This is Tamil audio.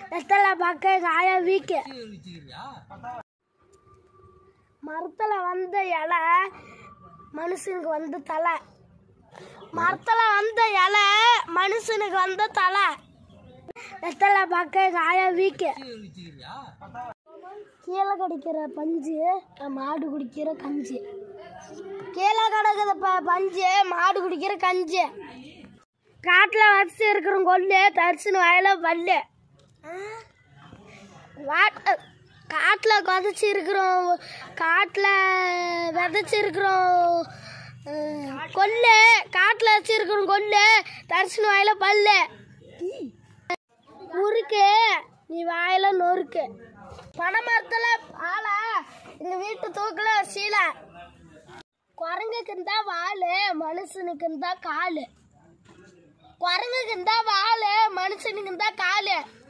வெத்தலை பார்க்க காய வீக்க மரத்தில் வந்த இலை மனுஷனுக்கு வந்து தலை மரத்தில் வந்த இலை மனுஷனுக்கு வந்த தலை வெத்தலை பார்க்க காய வீக்க கீழே கிடைக்கிற பஞ்சு மாடு குடிக்கிற கஞ்சி கீழே கிடக்குற ப பஞ்சு மாடு குடிக்கிற கஞ்சி காட்டில் வச்சு இருக்கிற கொண்டு தரிசன வயல பல்லு வாட்ட காட்டில் கொதைச்சி இருக்கிறோம் காட்டில் விதைச்சி இருக்கிறோம் கொல்லு காட்டில் வச்சிருக்கிறோம் கொல்லு தரிசன வாயில பல்லு முறுக்கு நீ வாயில நொறுக்கு பனைமரத்தில் ஆளை எங்கள் வீட்டு தூக்கில் சீலை குரங்குக்கு இருந்தா வால் மனுஷனுக்கு இருந்தா காலு குரங்குக்கு இருந்தா வால் மனுஷனுக்கு இருந்தா காலு